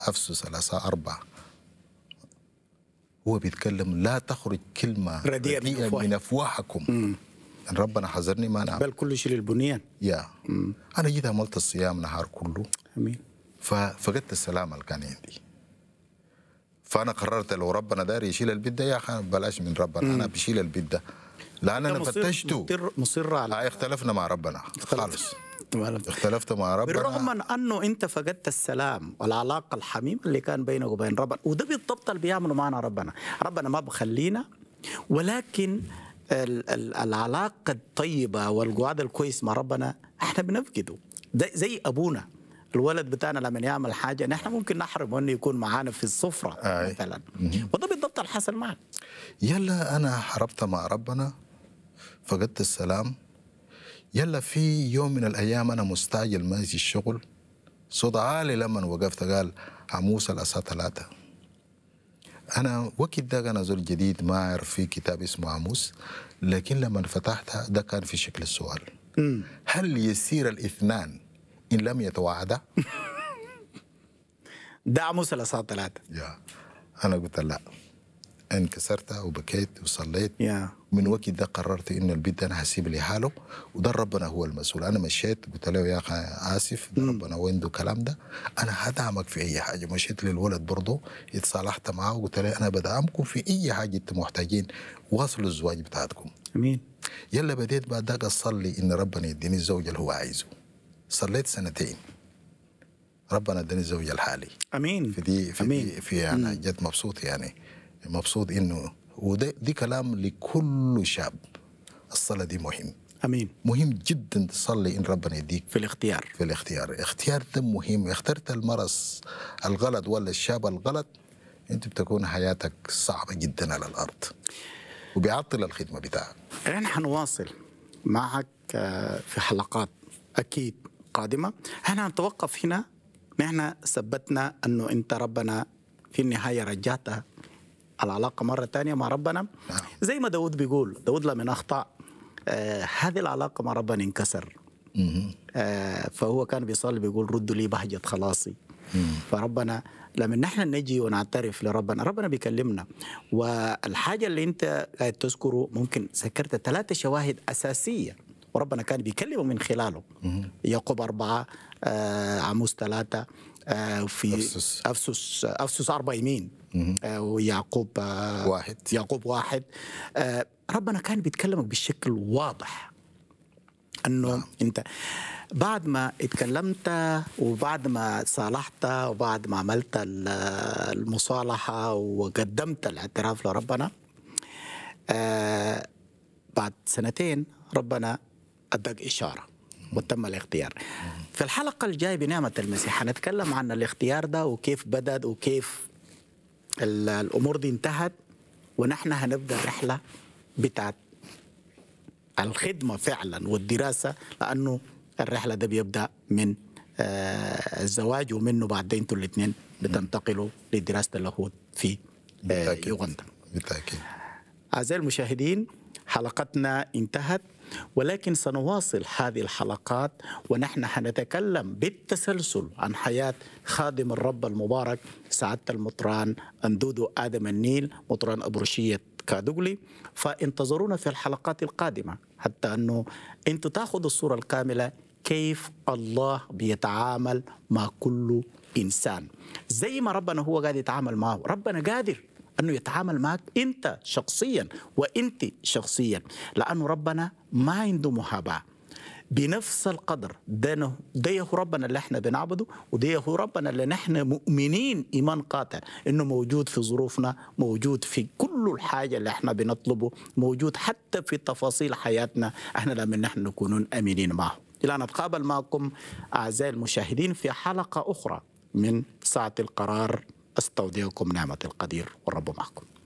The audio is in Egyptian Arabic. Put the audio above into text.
أفسس الأساء أربعة هو بيتكلم لا تخرج كلمة رديئة من رديئة أفواه. من أفواهكم إن ربنا حذرني ما أنا بل كل شيء للبنيان يا أنا جيت عملت الصيام نهار كله امين ففقدت السلام اللي كان عندي فأنا قررت لو ربنا داري يشيل البيت ده يا أخي بلاش من ربنا أنا بشيل البيت ده لأن أنا أنت مصر- فتشته مصر, مصر على آه، اختلفنا مع ربنا خالص تمام. اختلفت مع ربنا بالرغم من انه انت فقدت السلام والعلاقه الحميمه اللي كان بينك وبين ربنا وده بالضبط اللي بيعمله معنا ربنا ربنا ما بخلينا ولكن ال- ال- العلاقه الطيبه والقعاد الكويس مع ربنا احنا بنفقده ده زي ابونا الولد بتاعنا لما يعمل حاجه نحن ممكن نحرمه انه يكون معانا في السفره آي. مثلا وده بالضبط اللي حصل معك يلا انا حربت مع ربنا فقدت السلام يلا في يوم من الايام انا مستعجل ماشي الشغل صوت عالي لما وقفت قال عموس الاسا ثلاثه انا وقت ده انا زول جديد ما اعرف في كتاب اسمه عموس لكن لما فتحتها ده كان في شكل السؤال هل يسير الاثنان ان لم يتواعدا؟ ده عموس الاساء ثلاثه يا انا قلت لا انكسرت وبكيت وصليت يا من وقت ده قررت انه البيت ده انا هسيب لحاله وده ربنا هو المسؤول انا مشيت قلت له يا اخي اسف ده ربنا وين الكلام ده انا هدعمك في اي حاجه مشيت للولد برضه اتصالحت معاه وقلت له انا بدعمكم في اي حاجه انتم محتاجين واصلوا الزواج بتاعتكم امين يلا بديت بعد ذاك اصلي ان ربنا يديني الزوج اللي هو عايزه صليت سنتين ربنا اداني الزوج الحالي امين في دي في امين دي في انا جد مبسوط يعني مبسوط انه وده دي كلام لكل شاب الصلاه دي مهم امين مهم جدا تصلي ان ربنا يديك في الاختيار في الاختيار اختيار ده مهم اخترت المرس الغلط ولا الشاب الغلط انت بتكون حياتك صعبه جدا على الارض وبيعطل الخدمه بتاعك الآن حنواصل معك آه، في حلقات أكيد قادمة احنا هنتوقف هنا نحن ثبتنا أنه أنت ربنا في النهاية رجعت العلاقة مرة تانية مع ربنا نعم. زي ما داود بيقول داود لما أخطأ آه هذه العلاقة مع ربنا انكسر آه فهو كان بيصلي بيقول ردوا لي بهجة خلاصي فربنا لما نحن نجي ونعترف لربنا ربنا بيكلمنا والحاجة اللي انت قاعد تذكره ممكن ذكرت ثلاثة شواهد أساسية وربنا كان بيكلمه من خلاله يعقوب أربعة آه عموس ثلاثة آه في أفسس. أفسس أفسس أربعة يمين آه ويعقوب آه واحد. يعقوب واحد آه ربنا كان بيتكلمك بالشكل واضح انه نعم. انت بعد ما اتكلمت وبعد ما صالحت وبعد ما عملت ال- المصالحه وقدمت الاعتراف لربنا آه بعد سنتين ربنا اداك اشاره وتم الاختيار في الحلقه الجايه بنعمه المسيح هنتكلم عن الاختيار ده وكيف بدا وكيف ال- الامور دي انتهت ونحن هنبدا رحله بتاعت الخدمة فعلا والدراسة لأنه الرحلة ده بيبدأ من آه، الزواج ومنه بعدين انتوا الاثنين بتنتقلوا لدراسة اللاهوت في آه، بالتأكيد. يوغندا بالتاكيد أعزائي المشاهدين حلقتنا انتهت ولكن سنواصل هذه الحلقات ونحن حنتكلم بالتسلسل عن حياة خادم الرب المبارك سعادة المطران أندودو آدم النيل مطران أبرشية كادوغلي فانتظرونا في الحلقات القادمة حتى أنه أنتوا تاخذوا الصورة الكاملة كيف الله بيتعامل مع كل إنسان زي ما ربنا هو قاعد يتعامل معه ربنا قادر انه يتعامل معك انت شخصيا وانت شخصيا لانه ربنا ما عنده محاباه بنفس القدر ده نه- ده هو ربنا اللي احنا بنعبده وده هو ربنا اللي نحن مؤمنين ايمان قاطع انه موجود في ظروفنا موجود في كل الحاجه اللي احنا بنطلبه موجود حتى في تفاصيل حياتنا احنا لما نحن نكونون امينين معه الى ان نتقابل معكم اعزائي المشاهدين في حلقه اخرى من ساعه القرار استودعكم نعمه القدير والرب معكم